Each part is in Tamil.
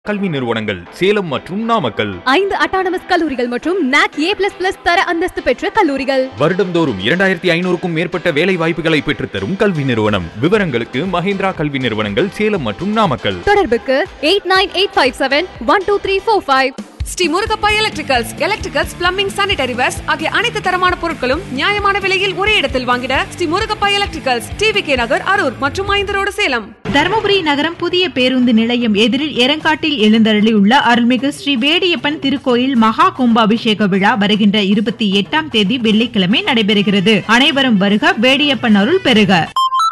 கல்வி நிறுவனங்கள் சேலம் மற்றும் நாமக்கல் ஐந்து அட்டானமஸ் கல்லூரிகள் மற்றும் நாக் ஏ பிளஸ் பிளஸ் தர அந்தஸ்து பெற்ற கல்லூரிகள் வருடம்தோறும் இரண்டாயிரத்தி ஐநூறுக்கும் மேற்பட்ட வேலை வாய்ப்புகளை பெற்றுத்தரும் கல்வி நிறுவனம் விவரங்களுக்கு மஹேந்திரா கல்வி நிறுவனங்கள் சேலம் மற்றும் நாமக்கல் தொடர்புக்கு eight nine eight five seven one two three four five Sri Murugappa electricals electricals plumbing sanitary wares ஆகிய அனைத்து தரமான பொருட்களும் நியாயமான விலையில் ஒரே இடத்தில் வாங்கிட Sri Murugappa electricals TV K Nagar Harur மற்றும் ஐந்து ரோடு சேலம் தருமபுரி நகரம் புதிய பேருந்து நிலையம் எதிரில் எரங்காட்டில் எழுந்தருளியுள்ள அருள்மிகு ஸ்ரீ வேடியப்பன் திருக்கோயில் மகா கும்பாபிஷேக விழா வருகின்ற இருபத்தி எட்டாம் தேதி வெள்ளிக்கிழமை நடைபெறுகிறது அனைவரும் வருக வேடியப்பன் அருள் பெறுக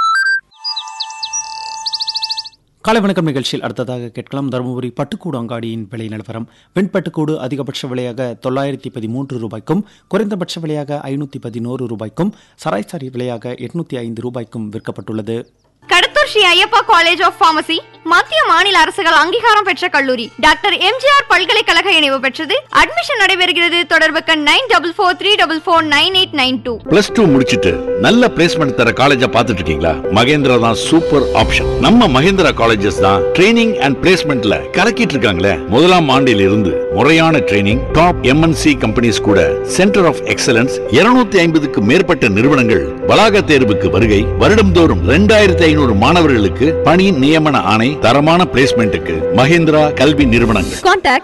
காலை வணக்கம் நிகழ்ச்சியில் அடுத்ததாக கேட்கலாம் தருமபுரி பட்டுக்கூடு அங்காடியின் விலை நிலவரம் வெண்பட்டுக்கூடு அதிகபட்ச விலையாக தொள்ளாயிரத்தி பதிமூன்று ரூபாய்க்கும் குறைந்தபட்ச விலையாக ஐநூற்றி பதினோரு ரூபாய்க்கும் சராசரி விலையாக எட்நூத்தி ஐந்து ரூபாய்க்கும் விற்கப்பட்டுள்ளது Kadathur Sri Ayyappa college of pharmacy மத்திய மாநில அரசுகள் அங்கீகாரம் பெற்ற கல்லூரி டாக்டர் எம்ஜிஆர் பல்கலைக்கழக இணைவு பெற்றது அட்மிஷன் நடைபெறுகிறது தொடர்புக்கு nine double four three double four nine eight nine two plus two முடிச்சிட்டு நல்ல பிளேஸ்மெண்ட் தர காலேஜா பார்த்துட்டு இருக்கீங்களா மகேந்திரா தான் சூப்பர் ஆப்ஷன் நம்ம மகேந்திரா காலேஜஸ் தான் ட்ரைனிங் அண்ட் பிளேஸ்மெண்ட்ல கலக்கிட்டு இருக்காங்களே முதலாம் ஆண்டில் இருந்து முறையான ட்ரைனிங் டாப் எம்என்சி கம்பெனிஸ் கூட சென்டர் ஆஃப் எக்ஸலன்ஸ் 250 ஐம்பதுக்கு மேற்பட்ட நிறுவனங்கள் வளாக தேர்வுக்கு வருகை வருடம்தோறும் ரெண்டாயிரத்தி ஐநூறு மாணவர்களுக்கு பணி நியமன ஆணை தரமான பிளேஸ்மெண்ட்டுக்கு மகேந்திரா கல்வி நிறுவனங்கள் Contact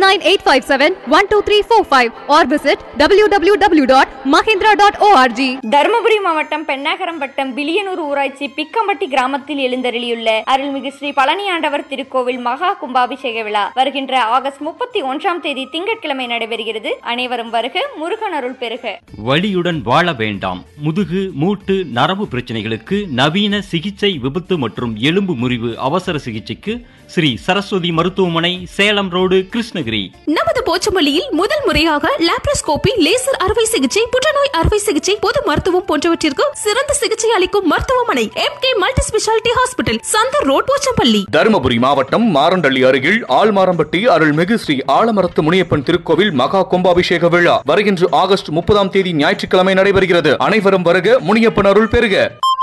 89857-12345 or visit www.mahindra.org. Dharmapuri மாவட்டம் பெண்ணாகரம் வட்டம் பிலியனூர் ஊராட்சி பிக்கம்பட்டி கிராமத்தில் எழுந்தருளியுள்ள அருள்மிகு ஸ்ரீ பழனி ஆண்டவர் திருக்கோவில் மகா கும்பாபிஷேக விழா வருகின்ற ஆகஸ்ட் முப்பத்தி ஒன்றாம் தேதி திங்கட்கிழமை நடைபெறுகிறது அனைவரும் வருக முருகன் அருள் பெறுக வலியுடன் வாழ வேண்டாம் முதுகு மூட்டு நரம்பு பிரச்சனைகளுக்கு நவீன சிகிச்சை விபத்து மற்றும் எலும்பு முறிவு அவசர சிகிச்சைக்கு ஸ்ரீ சரஸ்வதி மருத்துவமனை சேலம் ரோடு கிருஷ்ணகிரி நமது போச்சமல்லியில் முதல் முறையாக லாப்ரோஸ்கோபி லேசர் அறுவை சிகிச்சை புற்றுநோய் அறுவை சிகிச்சை பொது மருத்துவம் போன்றவற்றிற்கு சிறந்த சிகிச்சை அளிக்கும் மருத்துவமனை M K multi speciality hospital Santhur road Pochampalli Dharmapuri மாவட்டம் மாரண்டள்ளி அருகில் ஆழ்மாரம்பட்டி அருள்மிகு ஸ்ரீ ஆலமரத்து முனியப்பன் திருக்கோவில் மகா கும்பாபிஷேக விழா வருகின்ற ஆகஸ்ட் முப்பதாம் தேதி ஞாயிற்றுக்கிழமை நடைபெறுகிறது அனைவரும் வருக முனியப்பன் அருள் பெறுக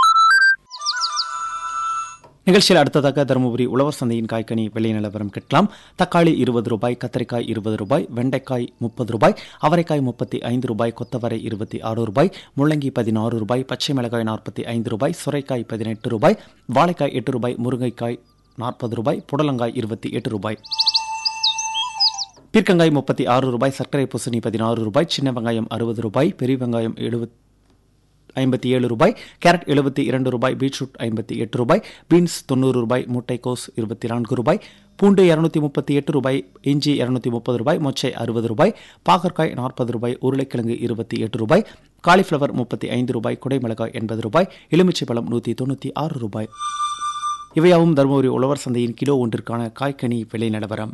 நிகழ்ச்சியில் அடுத்ததாக தருமபுரி உழவர் சந்தையின் காய்கனி விலை நிலவரம் கேட்கலாம் தக்காளி இருபது ரூபாய் கத்திரிக்காய் இருபது ரூபாய் வெண்டைக்காய் முப்பது ரூபாய் அவரைக்காய் முப்பத்தி ஐந்து ரூபாய் கொத்தவரை இருபத்தி ஆறு ரூபாய் முள்ளங்கி பதினாறு ரூபாய் பச்சை மிளகாய் நாற்பத்தி ஐந்து ரூபாய் சுரைக்காய் பதினெட்டு ரூபாய் வாழைக்காய் எட்டு ரூபாய் முருங்கைக்காய் நாற்பது ரூபாய் புடலங்காய் இருபத்தி எட்டு ரூபாய் பீர்க்கங்காய் முப்பத்தி ஆறு ரூபாய் சர்க்கரை பூசணி பதினாறு ரூபாய் சின்ன வெங்காயம் அறுபது ரூபாய் பெரிய வெங்காயம் எழுபத் ஐம்பத்தி ஏழு ரூபாய் கேரட் எழுபத்தி இரண்டு ரூபாய் பீட்ரூட் ஐம்பத்தி எட்டு ரூபாய் பீன்ஸ் தொண்ணூறு ரூபாய் முட்டைக்கோஸ் இருபத்தி நான்கு ரூபாய் பூண்டு இரநூத்தி முப்பத்தி எட்டு ரூபாய் இஞ்சி இரநூத்தி முப்பது ரூபாய் மொச்சை அறுபது ரூபாய் பாகற்காய் நாற்பது ரூபாய் உருளைக்கிழங்கு இருபத்தி எட்டு ரூபாய் காலிஃப்ளவர் முப்பத்தி ஐந்து ரூபாய் குடைமிளகாய் எண்பது ரூபாய் எலுமிச்சை பழம் நூற்றி தொண்ணூற்றி ஆறு ரூபாய் இவையாவும் தருமபுரி உழவர் சந்தையின் கிலோ ஒன்றிற்கான காய்கனி விலை நிலவரம்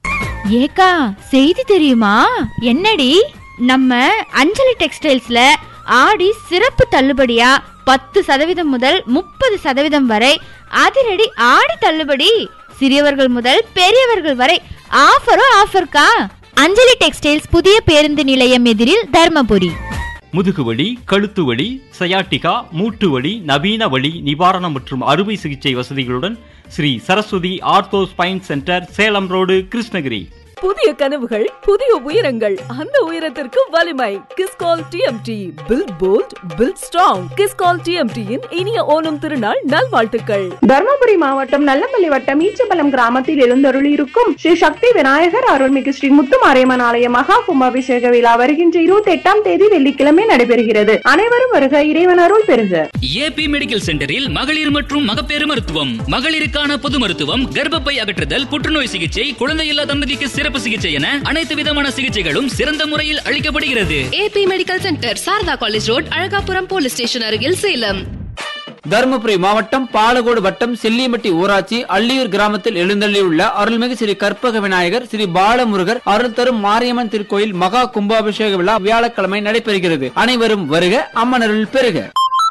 ஏக்கா செய்தி தெரியுமா என்னடி நம்ம அஞ்சலி டெக்ஸ்டைல்ஸ்ல ஆடி சிறப்பு தள்ளுபடியா பத்து சதவீதம் முதல் முப்பது சதவீதம் வரை அதிரடி ஆடி தள்ளுபடி சிறியவர்கள் முதல் பெரியவர்கள் வரை ஆஃபரும் ஆஃபர்க்கா அஞ்சலி டெக்ஸ்டைல்ஸ் புதிய பேருந்து நிலையம் எதிரில் தர்மபுரி முதுகுவலி கழுத்து வலி சயாட்டிகா மூட்டு வலி நவீன வலி நிவாரணம் மற்றும் அறுவை சிகிச்சை வசதிகளுடன் Sri Saraswathi ortho spine centre Salem road Krishnagiri புதிய கனவுகள் புதிய உயரங்கள் அந்த உயரத்திற்கு வலிமை Kiscol TMT build bold build strong Kiscol டிஎம்டியின் இனிய ஓணம் திருநாள் நல்வாழ்த்துக்கள் தர்மபுரி மாவட்டம் நல்லப்பள்ளி வட்டம் ஈச்சபலம் கிராமத்தில் எழுந்தருளி இருக்கும் ஸ்ரீ சக்தி விநாயகர் அருள்மிகு ஸ்ரீ முத்துமாரியம்மன் ஆலய மகா கும்பாபிஷேக விழா வருகின்ற இருபத்தி எட்டாம் தேதி வெள்ளிக்கிழமை நடைபெறுகிறது அனைவரும் வருக இறைவன் அருள் பெறுக ஏபி மெடிக்கல் சென்டரில் மகளிர் மற்றும் மகப்பேறு மருத்துவம் மகளிருக்கான பொது மருத்துவம் கர்ப்பப்பை அகற்றுதல் புற்றுநோய் சிகிச்சை குழந்தையில்லா தம்பதிக்கு சிறப்பு சிகிச்சை என அனைத்து விதமான சிகிச்சைகளும் சிறந்த முறையில் அளிக்கப்படுகிறது AP medical centre Sharada college road Alagapuram police station அருகில் சேலம் தருமபுரி மாவட்டம் பாலகோடு வட்டம் செல்லியம்பட்டி ஊராட்சி அள்ளியூர் கிராமத்தில் எழுந்தள்ளியுள்ள அருள்மிகு ஸ்ரீ கற்பக விநாயகர் ஸ்ரீ பாலமுருகர் அருள் தரும் மாரியம்மன் திருக்கோயில் மகா கும்பாபிஷேக விழா வியாழக்கிழமை நடைபெறுகிறது அனைவரும் வருக அம்மன் அருள் பெறுக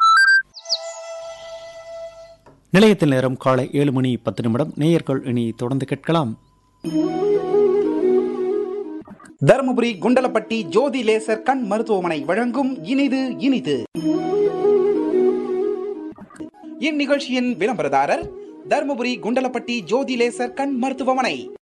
நிலையத்தில் நேரம் காலை ஏழு மணி பத்து நிமிடம் நேயர்கள் இனி தொடர்ந்து கேட்கலாம் தருமபுரி குண்டலப்பட்டி ஜோதி லேசர் கண் மருத்துவமனை வழங்கும் இனிது இனிது இந்நிகழ்ச்சியின் விளம்பரதாரர் தருமபுரி குண்டலப்பட்டி ஜோதி லேசர் கண் மருத்துவமனை